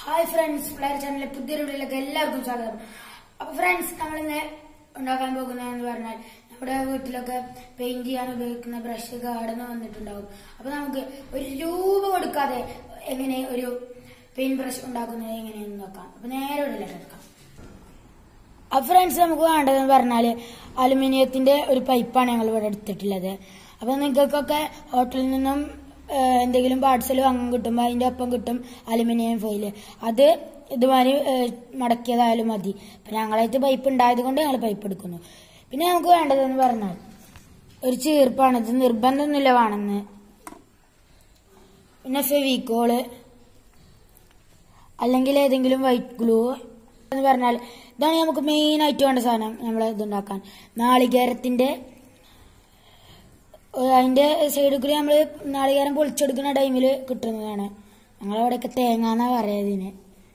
Hi friends flyer ചാനലിലെ പുതിയൊരു വീഡിയോയിലേക്ക് എല്ലാവർക്കും സ്വാഗതം അപ്പൊ ഫ്രണ്ട്സ് നമ്മളിന്ന് ഉണ്ടാക്കാൻ പോകുന്നതെന്ന് പറഞ്ഞാൽ നമ്മുടെ വീട്ടിലൊക്കെ പെയിന്റ് ചെയ്യാൻ ഉപയോഗിക്കുന്ന ബ്രഷ് ഗാർഡന് വന്നിട്ടുണ്ടാവും അപ്പൊ നമുക്ക് ഒരു രൂപ കൊടുക്കാതെ എങ്ങനെ ഒരു പെയിന്റ് ബ്രഷ് ഉണ്ടാക്കുന്നത് എങ്ങനെയെന്ന് നോക്കാം അപ്പൊ നേരെ വീട്ടിലേക്ക് എടുക്കാം അപ്പൊ ഫ്രണ്ട്സ് നമുക്ക് വേണ്ടതെന്ന് പറഞ്ഞാല് അലുമിനിയത്തിന്റെ ഒരു പൈപ്പാണ് ഞങ്ങൾ ഇവിടെ എടുത്തിട്ടുള്ളത് അപ്പൊ നിങ്ങൾക്കൊക്കെ ഹോട്ടലിൽ നിന്നും ഏഹ്, എന്തെങ്കിലും പാർസൽ വാങ്ങാൻ കിട്ടുമ്പോൾ അതിന്റെ ഒപ്പം കിട്ടും അലുമിനിയം ഫോയില് അത് ഇതുമാതിരി ഏഹ്, മടക്കിയതായാലും മതി അപ്പൊ ഞങ്ങളായിട്ട് പൈപ്പ് ഉണ്ടായത് കൊണ്ട് ഞങ്ങൾ പൈപ്പ് എടുക്കുന്നു പിന്നെ നമുക്ക് വേണ്ടതെന്ന് പറഞ്ഞാൽ ഒരു ചീർപ്പാണ് ഇത് നിർബന്ധമൊന്നുമില്ല വേണമെന്ന് പിന്നെ ഫെവിക്കോള് അല്ലെങ്കിൽ ഏതെങ്കിലും വൈറ്റ് ഗ്ലൂ എന്ന് പറഞ്ഞാൽ ഇതാണ് നമുക്ക് മെയിൻ ആയിട്ട് വേണ്ട സാധനം നമ്മൾ ഇതുണ്ടാക്കാൻ നാളികേരത്തിന്റെ ഏഹ് അതിന്റെ സൈഡിൽ കൂടി നമ്മൾ നാളികേരം പൊളിച്ചെടുക്കുന്ന ടൈമിൽ കിട്ടുന്നതാണ് ഞങ്ങളവിടെയൊക്കെ തേങ്ങ എന്നാ പറയുന്നതിന്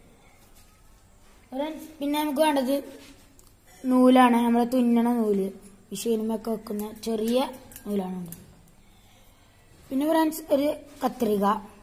പിന്നെ നമുക്ക് വേണ്ടത് നൂലാണ് നമ്മൾ തുന്നണ നൂല് വിഷുവിനുമൊക്കെ വെക്കുന്ന ചെറിയ നൂലാണ് വേണ്ടത് പിന്നെ ഫ്രണ്ട്സ് ഒരു കത്രിക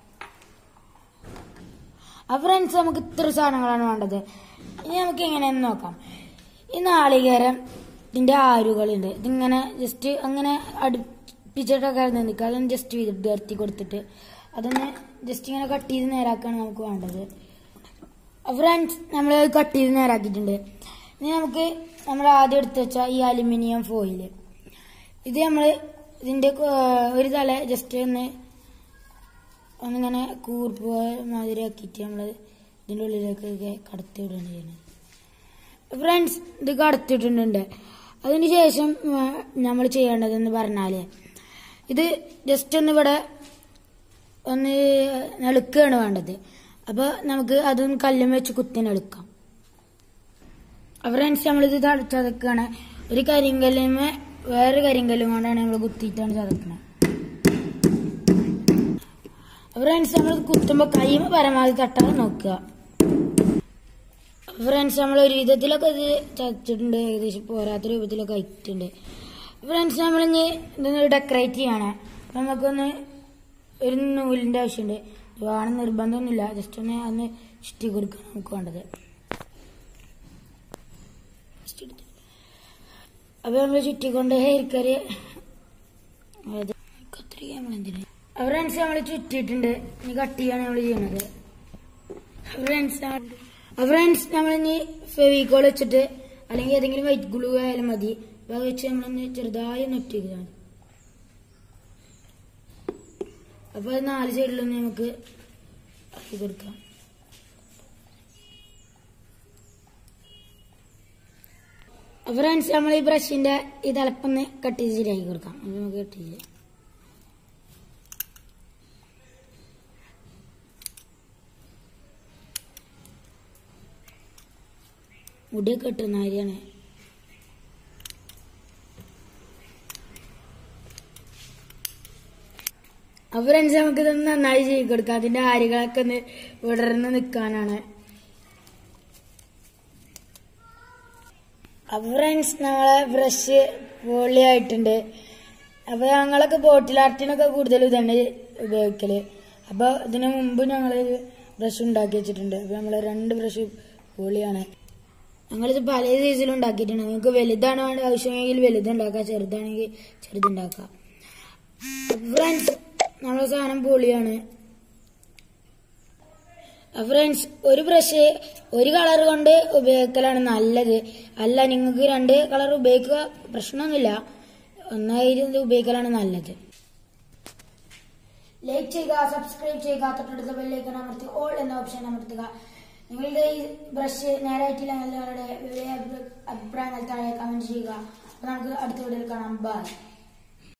ആ ഫ്രണ്ട്സ് നമുക്ക് ഇത്ര സാധനങ്ങളാണ് വേണ്ടത് ഇനി നമുക്ക് എങ്ങനെയെന്ന് നോക്കാം ഈ നാളികേരം ഇതിന്റെ ആരുകളുണ്ട് ഇതിങ്ങനെ ജസ്റ്റ് അങ്ങനെ അടുപ്പിച്ചിട്ടൊക്കെ നിൽക്കുക അതൊന്ന് ജസ്റ്റ് വിടർത്തി കൊടുത്തിട്ട് അതൊന്ന് ജസ്റ്റ് ഇങ്ങനെ കട്ട് ചെയ്ത് നേരാക്കാണ് നമുക്ക് വേണ്ടത് ഫ്രണ്ട്സ് നമ്മൾ കട്ട് ചെയ്ത് നേരാക്കിയിട്ടുണ്ട് ഇനി നമുക്ക് നമ്മൾ ആദ്യം എടുത്ത് വെച്ച ഈ അലുമിനിയം ഫോയില് ഇത് നമ്മൾ ഇതിന്റെ ഏഹ്, ഒരു തല ജസ്റ്റ് ഒന്ന് ഒന്നിങ്ങനെ കൂർപ്പ് മാതിരി ആക്കിയിട്ട് നമ്മൾ ഇതിൻ്റെ ഉള്ളിലേക്കൊക്കെ കടത്തി വിടുകയാണ് ചെയ്യുന്നത് ഫ്രണ്ട്സ് ഇത് കടത്തിയിട്ടുണ്ട് അതിന് ശേഷം നമ്മൾ ചെയ്യേണ്ടതെന്ന് പറഞ്ഞാൽ ഇത് ജസ്റ്റ് ഒന്ന് ഇവിടെ ഒന്ന് നെളുക്കുകയാണ് വേണ്ടത് അപ്പോൾ നമുക്ക് അതൊന്ന് കല്ലും വെച്ച് കുത്തിനെടുക്കാം ഫ്രണ്ട്സ് നമ്മളിത് ത- ചതക്കുകയാണ് ഒരു കരിങ്കല്ലുമേ വേറൊരു കരിങ്കല്ലും കൊണ്ടാണ് നമ്മൾ കുത്തിയിട്ടാണ് ചതക്കുന്നത് ഫ്രണ്ട്സ് നമ്മൾ കുത്തുമ്പോൾ കൈമ പരമാവധി തട്ടാതെ നോക്കുക ഫ്രണ്ട്സ് നമ്മൾ ഒരു വിധത്തിലൊക്കെ ഇത് ചതച്ചിട്ടുണ്ട് ഏകദേശം പോരാത്ത രൂപത്തിലൊക്കെ ആയിട്ടുണ്ട് ഫ്രണ്ട്സ് നമ്മളിനി ഇതൊന്ന് ഡെക്കറേറ്റ് ചെയ്യണം അപ്പൊ നമുക്കൊന്ന് ഒരു നൂലിന്റെ ആവശ്യമുണ്ട് ഇത് വേണം നിർബന്ധമൊന്നുമില്ല ജസ്റ്റ് ഒന്ന് അന്ന് ചുറ്റി കൊടുക്കാൻ നമുക്ക് വേണ്ടത് Just എടുത്ത്. അപ്പൊ നമ്മൾ ചുറ്റിക്കൊണ്ട് ഹെയർക്കറി കത്രിക നമ്മളെന്തിനാ ഫ്രണ്ട്സ് നമ്മൾ ചുറ്റിയിട്ടുണ്ട് ഇനി കട്ട് ചെയ്യാണ് നമ്മൾ ചെയ്യുന്നത് ഫ്രണ്ട്സ് ഫ്രണ്ട്സ് നമ്മളിനി ഫെവിക്കോൾ വെച്ചിട്ട് അല്ലെങ്കിൽ ഏതെങ്കിലും വൈറ്റ് ഗ്ലൂ ആയാലും മതി അപ്പൊ അത് വെച്ച് നമ്മളൊന്ന് ചെറുതായി ഒന്ന് ഒറ്റിക്കുകയാണ് അപ്പൊ അത് നാല് സൈഡിലൊന്ന് നമുക്ക് ആക്കി കൊടുക്കാം ഫ്രണ്ട്സ് നമ്മൾ ഈ ബ്രഷിന്റെ ഈ തലപ്പൊന്ന് കട്ട് ചെയ്ത് ശരിയാക്കി കൊടുക്കാം അത് നമുക്ക് കട്ട് ചെയ്യാം മുടിയൊക്കെ കിട്ടുന്ന കാര്യമാണ് അപ്പൊ ഫ്രണ്ട്സ് നമുക്ക് ഇതൊന്ന് നന്നായി ചെയ്ത് കൊടുക്കാം അതിന്റെ ആരികളൊക്കെ ഒന്ന് വിടർന്ന് നിൽക്കാനാണ് അപ്പൊ ഫ്രണ്ട്സ് നമ്മളെ ബ്രഷ് പൊളിയായിട്ടുണ്ട് അപ്പൊ ഞങ്ങളൊക്കെ ബോട്ടിൽ ആർട്ടിനൊക്കെ കൂടുതൽ ഇതാണ് ഉപയോഗിക്കല് അപ്പൊ ഇതിനു മുമ്പ് ഞങ്ങൾ ബ്രഷ് ഉണ്ടാക്കി വെച്ചിട്ടുണ്ട് അപ്പൊ നമ്മള് രണ്ട് ബ്രഷ് പൊളിയാണ് ഞങ്ങളിത് പല സൈസിലും ഉണ്ടാക്കിയിട്ടുണ്ട് നിങ്ങൾക്ക് വലുതാണ് വേണ്ട ആവശ്യമെങ്കിൽ വലുത് ഉണ്ടാക്കാം ചെറുതാണെങ്കിൽ ചെറുതുണ്ടാക്കാം ഫ്രണ്ട്സ് നമ്മളെ സാധനം പൊളിയാണ് ഫ്രണ്ട്സ് ഒരു ബ്രഷ് ഒരു കളർ കൊണ്ട് ഉപയോഗിക്കലാണ് നല്ലത് അല്ല നിങ്ങൾക്ക് രണ്ട് കളർ ഉപയോഗിക്കുക പ്രശ്നമൊന്നുമില്ല ഒന്നായി ഇത് ഉപയോഗിക്കലാണ് നല്ലത് ലൈക്ക് ചെയ്യുക സബ്സ്ക്രൈബ് ചെയ്യുക തൊട്ടടുത്ത ബെല്ലേക്ക് അമർത്തി ഓൾ എന്ന ഓപ്ഷൻ അമർത്തുക നിങ്ങളുടെ ഈ ബ്രഷ് നേരായിട്ടില്ല നിങ്ങളുടെ വലിയ അഭിപ്രായങ്ങൾ താഴെ കമന്റ് ചെയ്യുക അപ്പൊ നമുക്ക് അടുത്ത വീഡിയോയിൽ കാണാം ബൈ